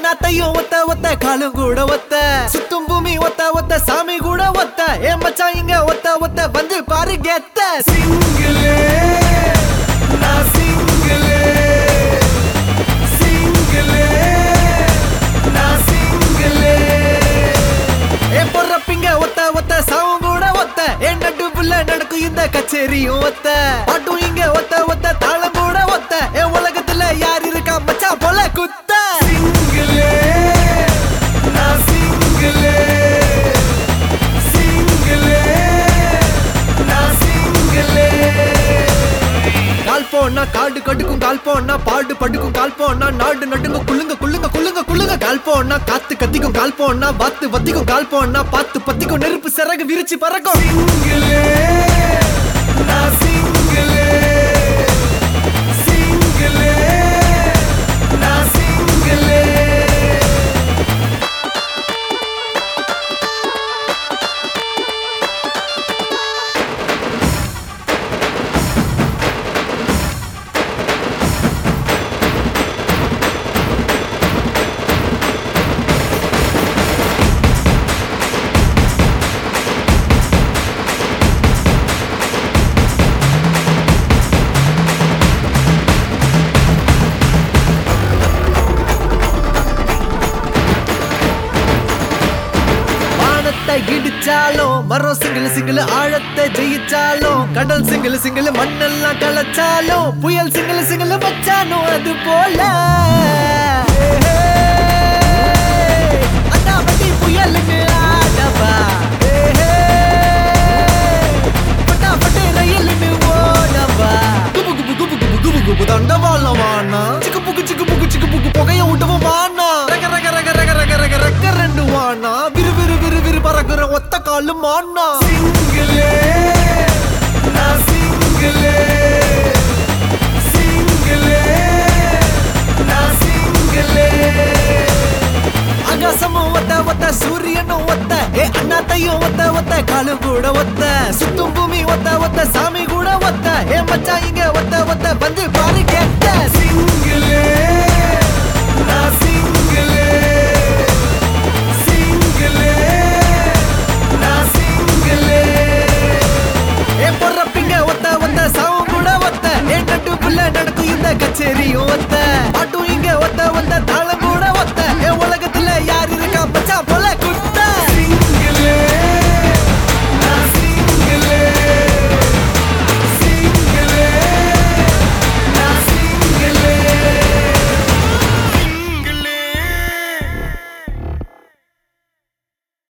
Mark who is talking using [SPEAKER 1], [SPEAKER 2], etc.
[SPEAKER 1] அண்ணாத்தையும் ஒத்த ஒத்த காலும் கூட ஒத்த சுத்தும் பூமி ஒத்த ஒத்த சாமி கூட ஒத்த ஏ மச்சான் இங்க ஒத்த ஒத்த வந்து பாரு கெத்த சிங்கிளே நான் சிங்கிளே சிங்கிளே நான் சிங்கிளே ஏ பொறப்பிங்க ஒத்த ஒத்த சாவும் கூட ஒத்த ஏ நடுவுல நடக்கும் இந்த கச்சேரியும் ஒத்த பாட்டும் இங்க ஒத்த ஒத்த தாளம் கூட ஒத்த ஏ உலகத்துல யார் இருக்கா மச்சா போல குத்த சிங்கிளே நான் சிங்கிளே சிங்கிளே நான் சிங்கிளே கால் போனா காடு கடுக்கும் கால் போனா பாடு படுக்கும் கால் போனா நாடு நடுங்க குள்ளுங்க குள்ளுங்க குள்ளுங்க குள்ளுங்க கால் போனா காத்து கத்திக்கும் கால் போனா வாத்து வத்திக்கும் கால் போனா பாத்து பத்திக்கும் நெருப்பு சிறகு விரிச்சு பறக்கும் சிங்கிளே நான் சிங்கிளே சிங்கிளே நான் சிங்கிளே வானத்தை இடிச்சாலும் மரம் சிங்கிள் சிங்கிள் ஆழத்தை ஜெயிச்சாலும் கடல் சிங்கிள் சிங்கிள் மண்ணெல்லாம் கலைச்சாலும் புயல் சிங்கிள் சிங்கிள் வச்சாலும் அது போல அண்ணாமட்டி புயலுக்கு ஆடவா பட்டாப்பட்டு ரயிலுன்னு ஓடவா குபு குபு குபு குபு குபு குபு தண்டவாளம் வானா சிக்கு புக்கு சிக்கு புக்கு சிக்கு புக்கு புகைய விட்டவும் வானா ரக ரக ரக ரக ரக ரக ரக ரெண்டு வானா விறு விறு விறு விறு பறக்குற ஒத்த காலு மானா சிங்கிளே நான் சிங்கிளே சிங்கிளே நான் சிங்கிளே ஆகாசமும் ஒத்த ஒத்த சூரியனும் ஒத்த ஏ அண்ணாத்தையும் ஒத்த ஒத்த காலு கூட ஒத்த சுத்தும் பூமி ஒத்த ஒத்த சாமி கூட ஒத்த ஏ மச்சான் இங்க ஒத்த ஒத்த வந்து பாரு கேட்ட சிங்கிளே நான் சிங்கிளே சிங்கிளே நான் சிங்கிளே ஏ பொறப்பிங்க ஒத்த ஒத்த சாவும் கூட ஒத்த ஏ நட்டுக்குள்ள நடக்கும் இந்த கச்சேரியும் ஒத்த பாட்டும் இங்க ஒத்த ஒத்த தாளம்